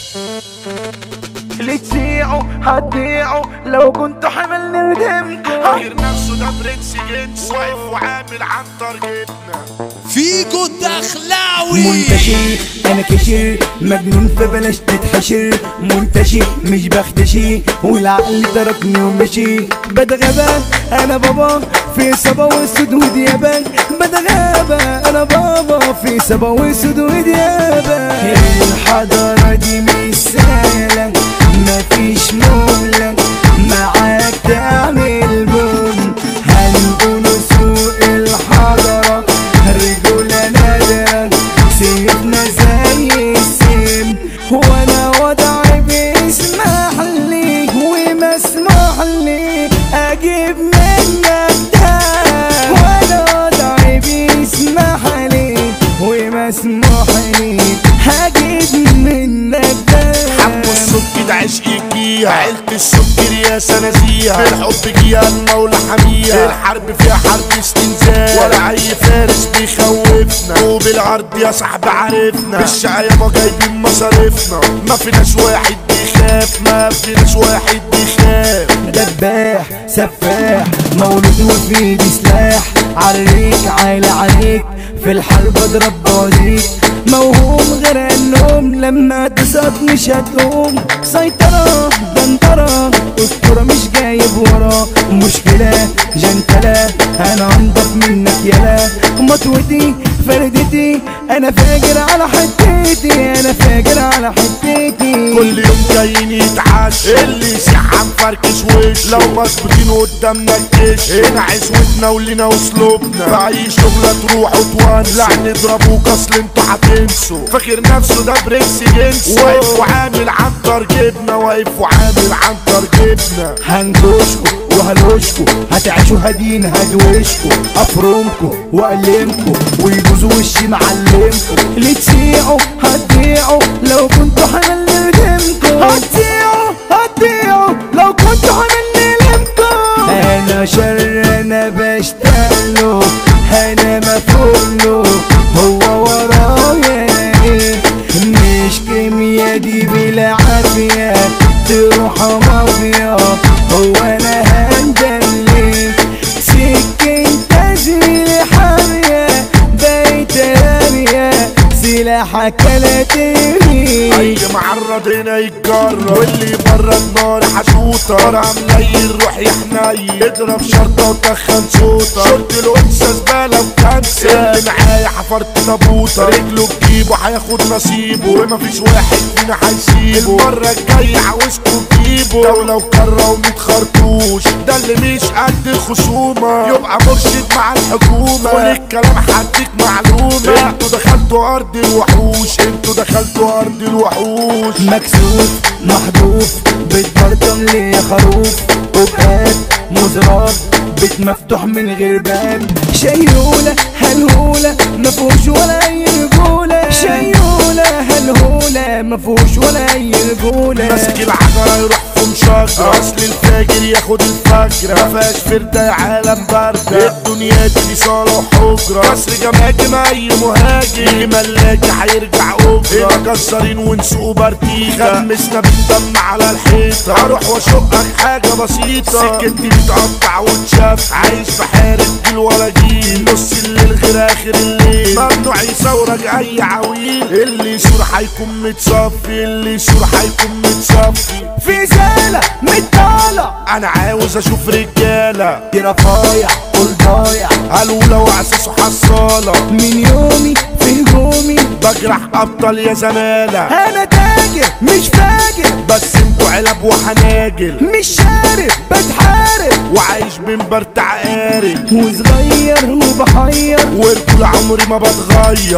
اللي تسيعوا هتضيعوا لو كنتوا حمل ندمكم غير نفسه ده برنس جنس واقف وعامل عن تارجتنا فيكو الدخلاوي منتشر انا كشر مجنون فبلاش تتحشر منتشر مش بختشي والعقل تركني ومشي بتغابى انا بابا في صبا واسود وديابة بتغابى انا بابا في صبا واسود وديابة الحضارة دي مش سهلة مفيش مهلة معاك تعمل بوم هنقول سوق الحضرة رجولة نادرة سيبنا زي السم وانا وضعي بيسمح لي ومسموح لي اجيب منك ده وانا وضعي بيسمح لي ومسموح لي هجيب منك ده حمو السكر ده عشق جيها عيلة السكر يا سنازيها في الحب جيها المولى حميها الحرب فيها حرب استنزال ولا اي فارس بيخوفنا وبالعرض يا صاحبي عارفنا بالشقاية ما جايبين مصاريفنا ما فيناش واحد بيخاف ما فيناش واحد بيخاف دباح سفاح مولود وفي ايدي سلاح عليك عايل عليك في الحرب اضرب بوازيك موهوم غير النوم لما تصاب مش هتقوم سيطرة دندرة اسطورة مش جايب ورا مشكلة جنتلة انا انضف منك يلا مطوتي فردتي انا فاجر على حتتي انا فاجر على حتتي كل يوم جايين يتعشى اللي يسيح مفركش وش لو مظبوطين قدامنا الجيش هنا عزوتنا ولينا واسلوبنا في اي شغلة تروح وتوان لا نضربوك اصل انتوا هتنسوا فاكر نفسه ده بريكس جنس واقف وعامل عن تارجتنا واقف وعامل عن تارجتنا هنجوشكو وهلوشكو هتعيشوا هدين هدوشكو افرمكو واقلمكو ويجوز وشي معلمكو اللي تسيعوا هتضيعوا لو كنتوا حمل ندمكو هتسيعوا هتضيعوا لو كنتوا حمل ندمكو انا شر انا بشتغله انا مفعوله هو ورايا إيه؟ مش كيميا دي بالعافية تروح مافيا هو انا هندلي سكين تزميل حامية بيت رامية سلاحك لا ترمي اي معرض هنا يتجرب واللي بره النار حشوطة طالع مليل روح يا حنين اضرب شرطة وتخن صوتة شرط الانثى زبالة وكنسة اللي معايا حفرت تابوتة رجله بجيبه هياخد نصيبه ومفيش واحد فينا هيسيبه المرة الجاية عاوزكوا تجيبه دولة وكرة وميت خرطوش ده اللي مش قد الخصومة يبقى مرشد مع الحكومة وللكلام هديك معلومة انتوا دخلتوا ارض الوحوش انتوا دخلتوا ارض الوحوش مكسوف محذوف بتبرطم لي خروف وبقات مزراب بيت مفتوح من غير باب شيولة هلهولة مفهوش ولا اي رجولة شيولة هلهولة مفهوش ولا اي رجولة ماسك العجرة يروح في مشجرة اصل الفاجر ياخد الفجرة مفيهاش فردة يا عالم باردة الدنيا دي صالة وحجرة كسر جماجم اي مهاجم اللي ملاكي هيرجع اجرة هنا كسرين ونسوق بارتيكا خمسنا بالدم على الحيطة هروح واشقك حاجة بسيطة سكتي بتقطع وتشاف عايش في حارة جيل ولا جيل نص الليل غير اخر الليل ممنوع يصورك اي عويل اللي يشور هيكون متصفي اللي يشور هيكون متصفي في زالة متطالع انا عاوز اشوف رجاله دي رفايع قول ضايع هلولة واساسه حصالة من يومي في هجومي بجرح ابطال يا زمالة انا تاجر مش فاجر بس انتوا علب وحناجل مش شارب بتحارب وعايش من برتع قارب وصغير وبحير وطول عمري ما بتغير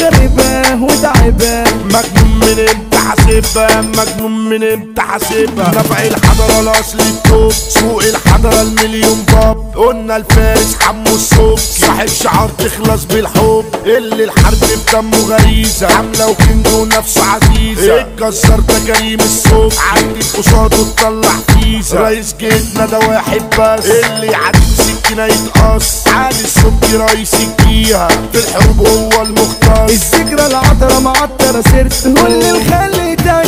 وخربة وتعبة مجنون من امتى حاسبها مجنون من امتى حاسبها نفع الحضرة الاصل التوب سوق الحضرة المليون باب قلنا الفارس حمو الصوب صاحب شعار تخلص بالحب اللي الحرب بدمه غريزة عاملة وكنجو نفسه عزيزة اتكسر ده كريم الصوب عدت قصاده تطلع فيزا رئيس جيتنا ده واحد بس اللي يعدي سكينة يتقص علي الصبح رئيس الجيهة في الحروب هو المختص الذكرى العطرة معطرة سرت واللي الخلي تعشى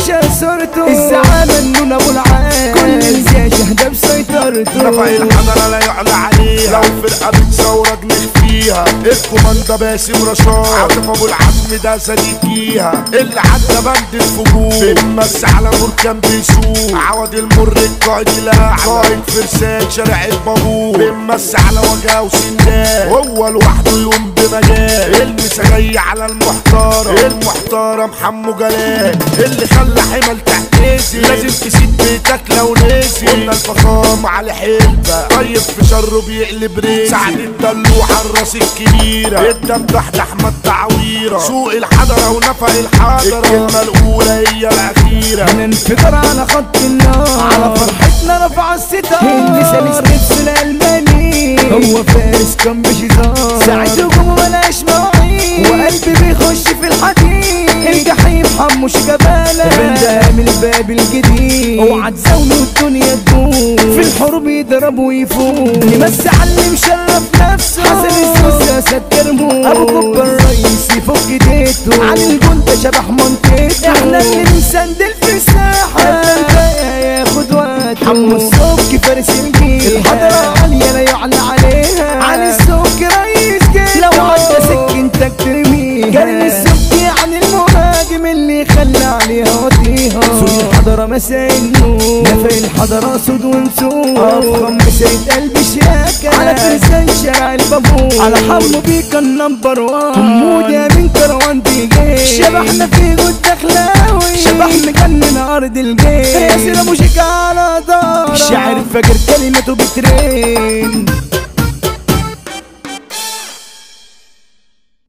صورته الزعامة النون ابو العال كل الجيش ده بسيطرته رفع الحضرة لا يعلى عليها لو فرقة بتصورك فيها الكوماندا باسم رشاد عاطف ابو العزم ده صديقيها اللي عدى بند الفجور بنمس على بركان بيسوق عوض المر القائد الاعلى قائد فرسان شارع البابور بنمس على وجهه وسندان هو لوحده يقوم بمجال المسا جاي على المحترم المحترم حمو جلال اللي خلى حمل تحتزي لازم تسيب بيتك لو نسي قلنا الفخام على حلبة طيب في شره بيقلب ريزي سعد الدلوع الراس الكبيرة الدم تحت احمد تعويرة سوق الحضرة ونفق الحضرة الكلمة الاولى هي الاخيرة هننفجر على خط النار على فرحتنا رفع الستار اللي نفس الالماني هو فارس كان بشيطان ساعة هجومه ملاش مواعيد وقلبي بيخش في الحديد الجحيم حمو شجبالة بندام الباب الجديد اوعى تزاوله الدنيا تدوم في الحروب يضرب ويفوق نمسي على اللي مشرف نفسه حسن السوسة سد كرمو ابو كوبا الرئيس يفك ايديته عن الجندة شبح منطقته احنا اللي بنسندل في الساحة ياخد وقته حمو السوق فارس الجيل الحضرة عالية لا يعلى عليها علي السوق رئيس جيل لو عدى سكنتك ترميها كريم السوق عن المهاجم اللي خلى عليها وطيها سوق الحضرة مساء النور نفق الحضرة سود ونسور افخم مسايد قلبي شياكة على فرسان شارع البابور على حمو بيكا النمبر وان حمود يا من كروان دي جيش شبحنا في جود دخلاوي شبح مجنن ارض الجيش ياسر ابو شيكا على دار شاعر فاكر كلمته بترين